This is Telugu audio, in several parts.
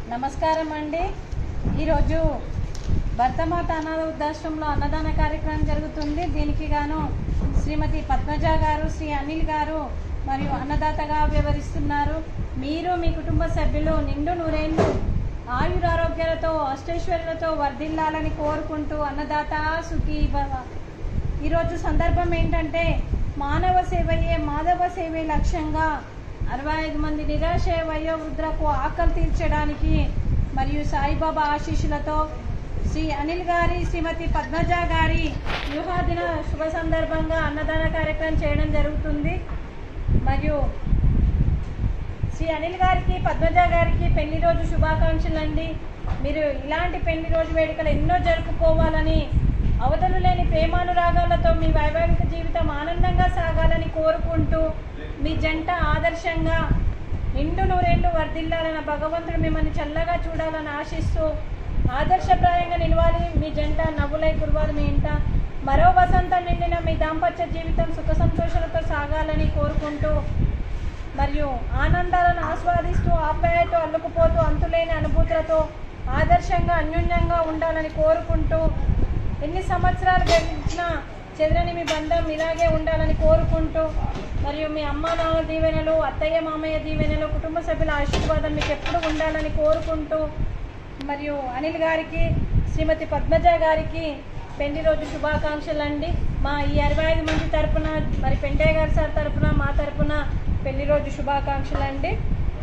నమస్కారం అండి ఈరోజు భర్తమాత అనాథ వృద్ధాశ్రమంలో అన్నదాన కార్యక్రమం జరుగుతుంది దీనికి గాను శ్రీమతి పద్మజ గారు శ్రీ అనిల్ గారు మరియు అన్నదాతగా వ్యవహరిస్తున్నారు మీరు మీ కుటుంబ సభ్యులు నిండు నూరేళ్ళు ఆయురారోగ్యాలతో అష్టైశ్వర్యాలతో వర్ధిల్లాలని కోరుకుంటూ అన్నదాత సుఖీ భవ ఈరోజు సందర్భం ఏంటంటే మానవ సేవయే మాధవ సేవే లక్ష్యంగా అరవై ఐదు మంది నిరాశ వయోవృద్ధులకు ఆకలి తీర్చడానికి మరియు సాయిబాబా ఆశీస్సులతో శ్రీ అనిల్ గారి శ్రీమతి పద్మజ గారి వివాహదిన శుభ సందర్భంగా అన్నదాన కార్యక్రమం చేయడం జరుగుతుంది మరియు శ్రీ అనిల్ గారికి పద్మజ గారికి పెళ్లి రోజు శుభాకాంక్షలు అండి మీరు ఇలాంటి పెళ్లి రోజు వేడుకలు ఎన్నో జరుపుకోవాలని అవధులు లేని ప్రేమానురాగాలతో మీ వైవాహిక జీవితం ఆనందంగా సాగాలని కోరుకుంటూ మీ జంట ఆదర్శంగా నిండు నూరేళ్లు వర్ధిల్లాలని భగవంతుడు మిమ్మల్ని చల్లగా చూడాలని ఆశిస్తూ ఆదర్శప్రాయంగా నిలవాలి మీ జంట నవ్వులై కురవాలి మీ ఇంట మరో వసంతం నిండిన మీ దాంపత్య జీవితం సుఖ సంతోషాలతో సాగాలని కోరుకుంటూ మరియు ఆనందాలను ఆస్వాదిస్తూ ఆప్యాయతో అల్లుకుపోతూ అంతులేని అనుభూతులతో ఆదర్శంగా అన్యోన్యంగా ఉండాలని కోరుకుంటూ ఎన్ని సంవత్సరాలు గడిచినా చెదరని మీ బంధం ఇలాగే ఉండాలని కోరుకుంటూ మరియు మీ అమ్మ నాన్న దీవెనలు అత్తయ్య మామయ్య దీవెనలు కుటుంబ సభ్యుల ఆశీర్వాదం మీకు ఎప్పుడు ఉండాలని కోరుకుంటూ మరియు అనిల్ గారికి శ్రీమతి పద్మజ గారికి పెళ్లి రోజు శుభాకాంక్షలు అండి మా ఈ అరవై ఐదు మంది తరపున మరి పెంటయ్య గారి సార్ తరపున మా తరపున పెళ్లి రోజు శుభాకాంక్షలు అండి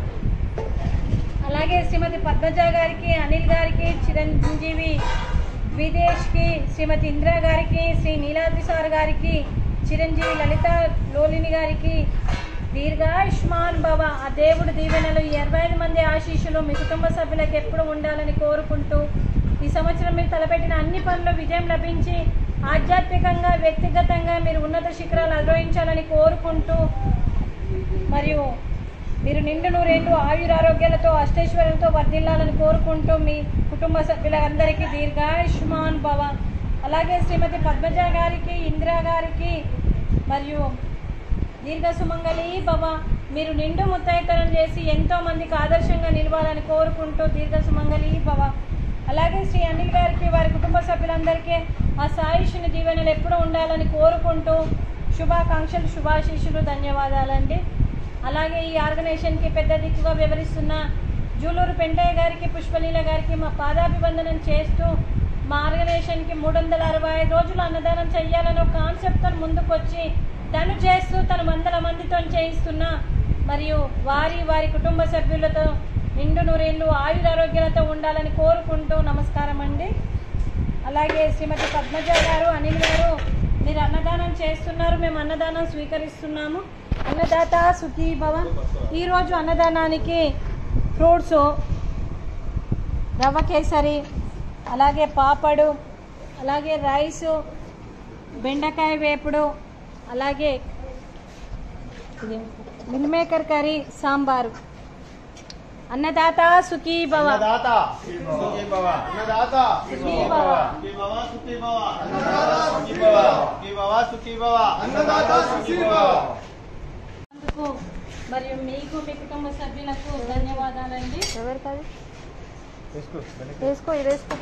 అలాగే శ్రీమతి పద్మజ గారికి అనిల్ గారికి చిరంజీవి విదేశ్కి శ్రీమతి ఇందిరా గారికి శ్రీ నీలాద్రి సార్ గారికి చిరంజీవి లలిత లోలిని గారికి దీర్ఘాయుష్మాన్ భవ ఆ దేవుడు దీవెనలు ఈ ఇరవై ఐదు మంది ఆశీస్సులు మీ కుటుంబ సభ్యులకు ఎప్పుడు ఉండాలని కోరుకుంటూ ఈ సంవత్సరం మీరు తలపెట్టిన అన్ని పనులు విజయం లభించి ఆధ్యాత్మికంగా వ్యక్తిగతంగా మీరు ఉన్నత శిఖరాలు అధిరోహించాలని కోరుకుంటూ మరియు మీరు నిండు నూరేళ్ళు ఆయురారోగ్యాలతో అష్టైశ్వర్యాలతో వర్ధిల్లాలని కోరుకుంటూ మీ కుటుంబ సభ్యులందరికీ దీర్ఘాయుష్మాన్ భవ అలాగే శ్రీమతి పద్మజ గారికి ఇందిరా గారికి మరియు దీర్ఘ సుమంగళి భవ మీరు నిండు ముత్తైతనం చేసి ఎంతో మందికి ఆదర్శంగా నిలవాలని కోరుకుంటూ దీర్ఘ సుమంగళి భవ అలాగే శ్రీ అనిల్ గారికి వారి కుటుంబ సభ్యులందరికీ ఆ సాయుష్ని దీవెనలు ఎప్పుడూ ఉండాలని కోరుకుంటూ శుభాకాంక్షలు శుభాశీషులు ధన్యవాదాలండి అలాగే ఈ ఆర్గనైజేషన్కి పెద్ద దిక్కుగా వివరిస్తున్న జూలూరు పెంటయ్య గారికి పుష్పలీల గారికి మా పాదాభివందనం చేస్తూ మా ఆర్గనైజేషన్కి మూడు వందల అరవై ఐదు రోజులు అన్నదానం చెయ్యాలని ఒక కాన్సెప్ట్తో ముందుకొచ్చి తను చేస్తూ తను వందల మందితో చేయిస్తున్న మరియు వారి వారి కుటుంబ సభ్యులతో నిండు నూరేళ్ళు ఆయురారోగ్యాలతో ఉండాలని కోరుకుంటూ నమస్కారం అండి అలాగే శ్రీమతి పద్మజ గారు అనిల్ గారు మీరు అన్నదానం చేస్తున్నారు మేము అన్నదానం స్వీకరిస్తున్నాము అన్నదాత సుఖీ భవ ఈరోజు అన్నదానానికి ఫ్రూట్స్ రవ్వ కేసరి అలాగే పాపడు అలాగే రైసు బెండకాయ వేపుడు అలాగే ఇది మిల్ మేకర్ కర్రీ సాంబారు అన్నదాత సుఖీ భవ అన్నదాత సుఖీ భవ అన్నదాత సుఖీ భవ. సుఖీ భవ సుఖీ భవ అన్నదాత సుఖీ భవ సుఖీ భవ సుఖీ భవ అన్నదాత సుఖీ భవ అందుకు మరియు మీకు మీ కుటుంబ సభ్యులకు ధన్యవాదాలండి ఎవరు కాదు వేసుకో ఇది వేసుకో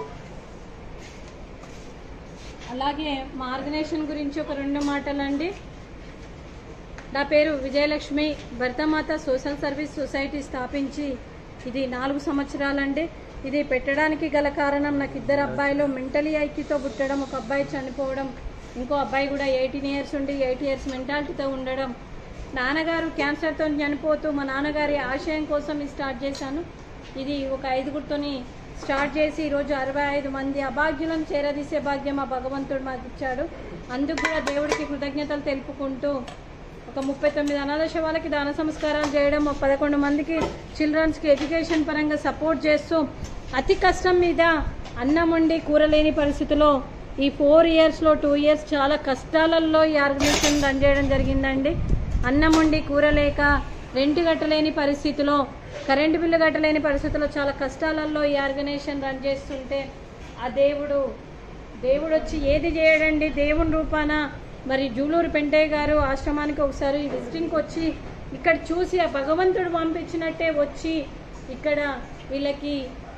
అలాగే మా ఆర్గనైజేషన్ గురించి ఒక రెండు మాటలండి నా పేరు విజయలక్ష్మి భర్తమాత సోషల్ సర్వీస్ సొసైటీ స్థాపించి ఇది నాలుగు సంవత్సరాలండి ఇది పెట్టడానికి గల కారణం నాకు ఇద్దరు అబ్బాయిలు మెంటలీ ఐక్యూతో పుట్టడం ఒక అబ్బాయి చనిపోవడం ఇంకో అబ్బాయి కూడా ఎయిటీన్ ఇయర్స్ ఉండి ఎయిట్ ఇయర్స్ మెంటాలిటీతో ఉండడం నాన్నగారు క్యాన్సర్తో చనిపోతూ మా నాన్నగారి ఆశయం కోసం ఇది స్టార్ట్ చేశాను ఇది ఒక ఐదుగురితోని స్టార్ట్ చేసి ఈరోజు అరవై ఐదు మంది అభాగ్యులను చేరదీసే భాగ్యం మా భగవంతుడు మాకు ఇచ్చాడు అందుకు కూడా దేవుడికి కృతజ్ఞతలు తెలుపుకుంటూ ఒక ముప్పై తొమ్మిది అనాథ శవాలకి దాన సంస్కారాలు చేయడం ఒక పదకొండు మందికి చిల్డ్రన్స్కి ఎడ్యుకేషన్ పరంగా సపోర్ట్ చేస్తూ అతి కష్టం మీద అన్నం వండి కూర లేని పరిస్థితిలో ఈ ఫోర్ ఇయర్స్లో టూ ఇయర్స్ చాలా కష్టాలలో ఈ ఆర్గనైజేషన్ రన్ చేయడం జరిగిందండి అన్నం వండి కూర లేక రెంట్ కట్టలేని పరిస్థితిలో కరెంటు బిల్లు కట్టలేని పరిస్థితిలో చాలా కష్టాలలో ఈ ఆర్గనైజేషన్ రన్ చేస్తుంటే ఆ దేవుడు దేవుడు వచ్చి ఏది చేయడండి దేవుని రూపాన మరి జూలూరు పెంటయ్య గారు ఆశ్రమానికి ఒకసారి విజిటింగ్కి వచ్చి ఇక్కడ చూసి ఆ భగవంతుడు పంపించినట్టే వచ్చి ఇక్కడ వీళ్ళకి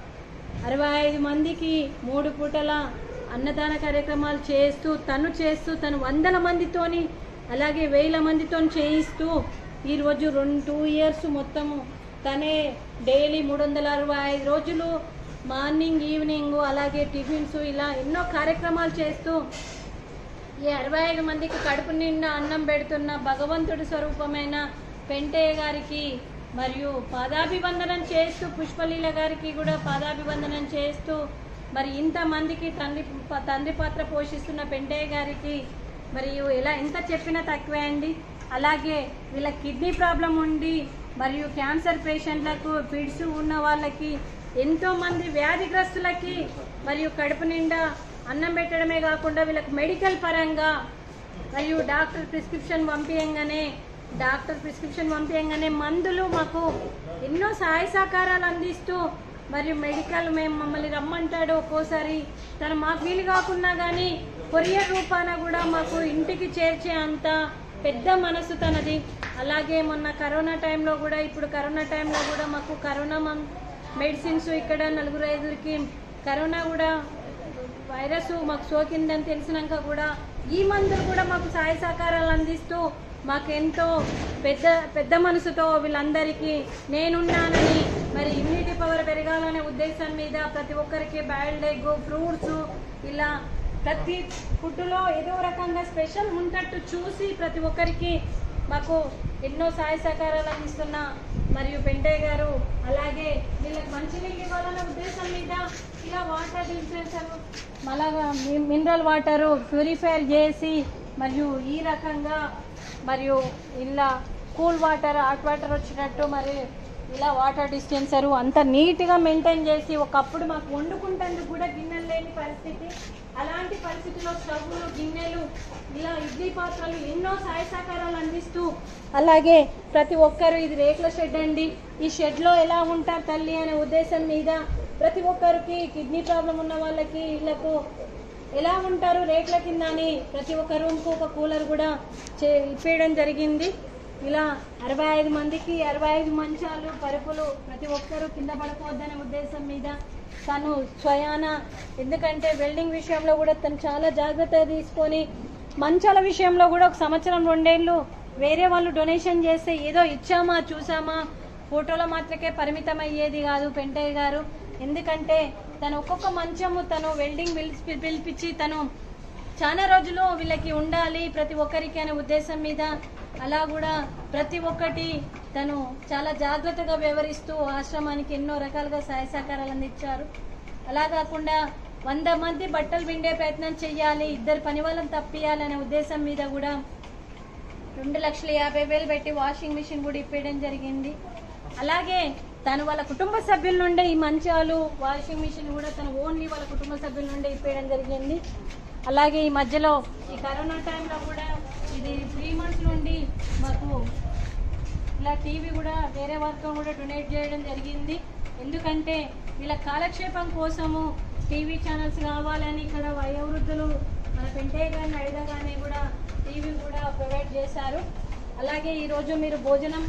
అరవై ఐదు మందికి మూడు పూటల అన్నదాన కార్యక్రమాలు చేస్తూ తను చేస్తూ తను వందల మందితోని అలాగే వేల మందితో చేయిస్తూ ఈరోజు రెండు టూ ఇయర్స్ మొత్తము తనే డైలీ మూడు వందల అరవై ఐదు రోజులు మార్నింగ్ ఈవినింగ్ అలాగే టిఫిన్స్ ఇలా ఎన్నో కార్యక్రమాలు చేస్తూ ఈ అరవై ఐదు మందికి కడుపు నిండా అన్నం పెడుతున్న భగవంతుడి స్వరూపమైన పెంటయ్య గారికి మరియు పాదాభివందనం చేస్తూ పుష్పలీల గారికి కూడా పాదాభివందనం చేస్తూ మరి ఇంతమందికి తండ్రి ప- తండ్రి పాత్ర పోషిస్తున్న పెంటయ్య గారికి మరియు ఎలా ఎంత చెప్పినా తక్కువే అండి అలాగే వీళ్ళ కిడ్నీ ప్రాబ్లం ఉండి మరియు క్యాన్సర్ పేషెంట్లకు ఫిడ్స్ ఉన్న వాళ్ళకి ఎంతో మంది వ్యాధిగ్రస్తులకి మరియు కడుపు నిండా అన్నం పెట్టడమే కాకుండా వీళ్ళకి మెడికల్ పరంగా మరియు డాక్టర్ ప్రిస్క్రిప్షన్ పంపించగానే డాక్టర్ ప్రిస్క్రిప్షన్ పంపించగానే మందులు మాకు ఎన్నో సహాయ సహకారాలు అందిస్తూ మరియు మెడికల్ మేము మమ్మల్ని రమ్మంటాడు ఒక్కోసారి తను మాకు వీలు కాకున్నా కానీ కొరియర్ రూపాన కూడా మాకు ఇంటికి చేర్చే అంత పెద్ద మనసు తనది అలాగే మొన్న కరోనా టైంలో కూడా ఇప్పుడు కరోనా టైంలో కూడా మాకు కరోనా మం- మెడిసిన్స్ ఇక్కడ నలుగురు ఐదుగురికి కరోనా కూడా వైరస్ మాకు సోకిందని తెలిసినాక కూడా ఈ మందులు కూడా మాకు సహాయ సహకారాలు అందిస్తూ మాకు ఎంతో పెద్ద పెద్ద మనసుతో వీళ్ళందరికీ నేనున్నానని మరి ఇమ్యూనిటీ పవర్ పెరగాలనే ఉద్దేశం మీద ప్రతి ఒక్కరికి బాయిల్డ్ ఎగ్ ఫ్రూట్స్ ఇలా ప్రతి ఫుడ్లో ఏదో రకంగా స్పెషల్ ఉంటట్టు చూసి ప్రతి ఒక్కరికి మాకు ఎన్నో సహాయ సహకారాలు అందిస్తున్న మరియు పెంటయ్య గారు అలాగే వీళ్ళకి మంచినీళ్ళు ఇవ్వాలన్న ఉద్దేశం మీద ఇలా వాటర్ డిస్పెన్సర్ మళ్ళా మినరల్ వాటరు ప్యూరిఫైర్ చేసి మరియు ఈ రకంగా మరియు ఇలా కూల్ వాటర్ హాట్ వాటర్ వచ్చినట్టు మరి ఇలా వాటర్ డిస్టెన్సరు అంత నీట్గా మెయింటైన్ చేసి ఒకప్పుడు మాకు వండుకుంటేందుకు కూడా గిన్నెలు లేని పరిస్థితి అలాంటి పరిస్థితిలో స్టవ్లు గిన్నెలు ఇలా ఇడ్లీ పాత్రలు ఎన్నో సహాయ సహకారాలు అందిస్తూ అలాగే ప్రతి ఒక్కరు ఇది రేకుల షెడ్ అండి ఈ షెడ్లో ఎలా ఉంటారు తల్లి అనే ఉద్దేశం మీద ప్రతి ఒక్కరికి కిడ్నీ ప్రాబ్లం ఉన్న వాళ్ళకి ఇళ్ళకు ఎలా ఉంటారు రేట్ల కింద అని ప్రతి ఒక్క రూమ్కు ఒక కూలర్ కూడా చే ఇప్పేయడం జరిగింది ఇలా అరవై ఐదు మందికి అరవై ఐదు మంచాలు పరుపులు ప్రతి ఒక్కరూ కింద పడిపోద్దనే ఉద్దేశం మీద తను స్వయాన ఎందుకంటే వెల్డింగ్ విషయంలో కూడా తను చాలా జాగ్రత్త తీసుకొని మంచాల విషయంలో కూడా ఒక సంవత్సరం రెండేళ్ళు వేరే వాళ్ళు డొనేషన్ చేస్తే ఏదో ఇచ్చామా చూసామా ఫోటోల మాత్రకే పరిమితం అయ్యేది కాదు పెంటయ్య గారు ఎందుకంటే తను ఒక్కొక్క మంచము తను వెల్డింగ్ పిలిచి పిలిపించి తను చాలా రోజులు వీళ్ళకి ఉండాలి ప్రతి ఒక్కరికి అనే ఉద్దేశం మీద అలా కూడా ప్రతి ఒక్కటి తను చాలా జాగ్రత్తగా వ్యవహరిస్తూ ఆశ్రమానికి ఎన్నో రకాలుగా సహాయ సహకారాలు అందించారు అలా కాకుండా వంద మంది బట్టలు పిండే ప్రయత్నం చేయాలి ఇద్దరు పని వాళ్ళని తప్పియాలి అనే ఉద్దేశం మీద కూడా రెండు లక్షల యాభై వేలు పెట్టి వాషింగ్ మిషన్ కూడా ఇప్పేయడం జరిగింది అలాగే తను వాళ్ళ కుటుంబ సభ్యుల నుండే ఈ మంచాలు వాషింగ్ మిషన్ కూడా తను ఓన్లీ వాళ్ళ కుటుంబ సభ్యుల నుండే ఇప్పేయడం జరిగింది అలాగే ఈ మధ్యలో ఈ కరోనా టైంలో కూడా ఇది త్రీ మంత్స్ నుండి మాకు ఇలా టీవీ కూడా వేరే వారితో కూడా డొనేట్ చేయడం జరిగింది ఎందుకంటే వీళ్ళ కాలక్షేపం కోసము టీవీ ఛానల్స్ కావాలని ఇక్కడ వయోవృద్ధులు మన పెంటయ్య గారిని అడగగానే కూడా టీవీ కూడా ప్రొవైడ్ చేశారు అలాగే ఈరోజు మీరు భోజనం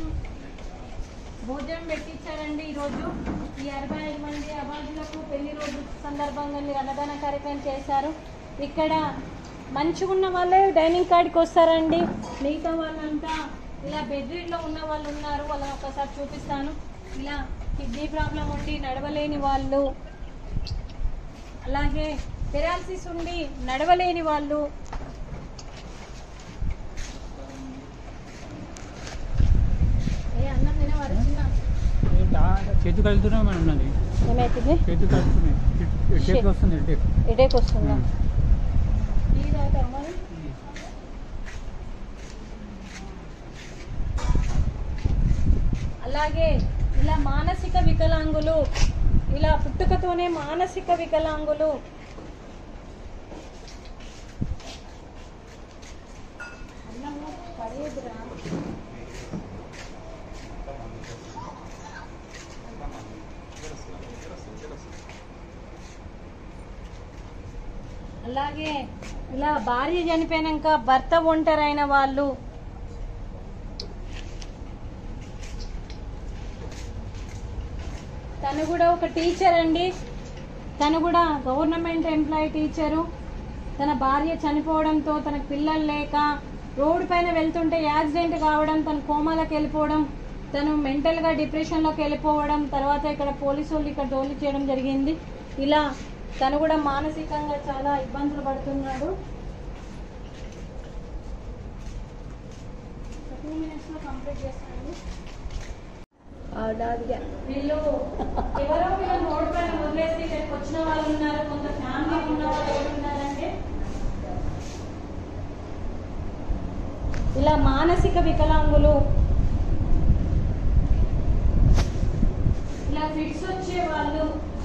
భోజనం పెట్టించారండి ఈరోజు ఈ అరవై ఐదు మంది అబాధులకు పెళ్లి రోజు సందర్భంగా మీరు అన్నదాన కార్యక్రమం చేశారు ఇక్కడ మంచిగా ఉన్న వాళ్ళే డైనింగ్ కార్డ్కి వస్తారండి మిగతా వాళ్ళంతా ఇలా బెడ్రూమ్లో ఉన్న వాళ్ళు ఉన్నారు వాళ్ళని ఒకసారి చూపిస్తాను ఇలా కిడ్నీ ప్రాబ్లం ఉండి నడవలేని వాళ్ళు అలాగే పెరాలసిస్ ఉండి నడవలేని వాళ్ళు ఏ అన్నం తినవారు చిన్న చేతి కలుగుతున్నాం మేడం నాది ఏమవుతుంది చేతి కలుగుతున్నాయి చేతికి వస్తుంది టేప్ ఇటేకి వస్తుందా టీ తాగుతావా మరి? అలాగే ఇలా మానసిక వికలాంగులు ఇలా పుట్టుకతోనే మానసిక వికలాంగులు అన్నము పడేదిరా అలాగే ఇలా భార్య చనిపోయినాక భర్త ఒంటరైన వాళ్ళు తను కూడా ఒక టీచర్ అండి తను కూడా గవర్నమెంట్ ఎంప్లాయీ టీచరు తన భార్య చనిపోవడంతో తన పిల్లలు లేక రోడ్డు పైన వెళ్తుంటే యాక్సిడెంట్ కావడం తన కోమాలకు వెళ్ళిపోవడం తను మెంటల్గా డిప్రెషన్లోకి వెళ్ళిపోవడం తర్వాత ఇక్కడ పోలీసు వాళ్ళు ఇక్కడ డోలు చేయడం జరిగింది ఇలా తను కూడా మానసికంగా చాలా ఇబ్బందులు పడుతున్నాడు టూ మినిట్స్లో కంప్లీట్ చేస్తానండి వీళ్ళు ఎవరో వీళ్ళు రోడ్ పైన వదిలేసి ఇక్కడికి వచ్చిన వాళ్ళు ఉన్నారు కొంత ఫ్యామిలీ ఉన్న వాళ్ళు ఎవరు ఉన్నారంటే ఇలా మానసిక వికలాంగులు ఇలా ఫిట్స్ వచ్చే వాళ్ళు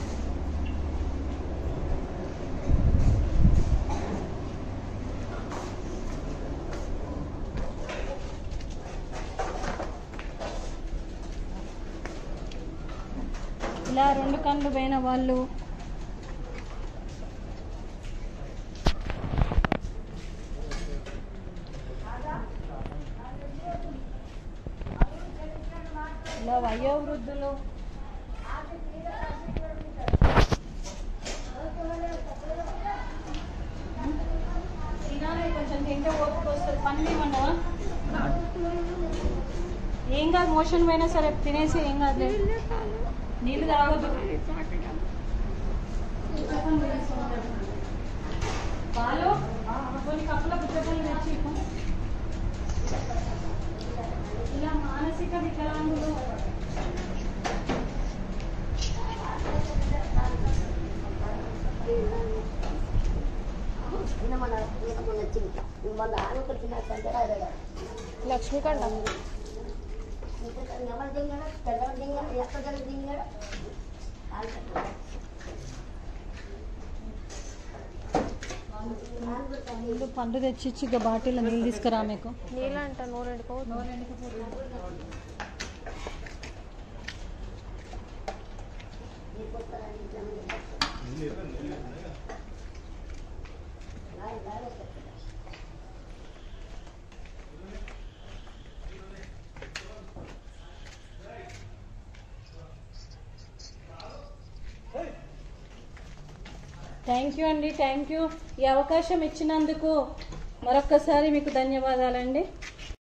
ఇలా రెండు కళ్ళు పోయిన వాళ్ళు ఇలా వయోవృద్ధులు తినాలి కొంచెం తింటే ఓపిక వస్తుంది పని ఏమన్నావా ఏం కాదు మోషన్ పోయినా సరే తినేసి ఏం కాదు నీళ్ళు తాగొద్దు పాలు కొన్ని కప్పుల పుచ్చపల్లి తెచ్చి ఇవ్వు. ఇలా మానసిక వికలాంగులు లక్ష్మీకండ నీళ్ళు పండు తెచ్చిచ్చి ఇక బాటిల్ నీళ్ళు తీసుకురా మీకు నీళ్ళంట నూనె ఎండుకో థ్యాంక్ యూ అండి థ్యాంక్ యూ ఈ అవకాశం ఇచ్చినందుకు మరొక్కసారి మీకు ధన్యవాదాలండి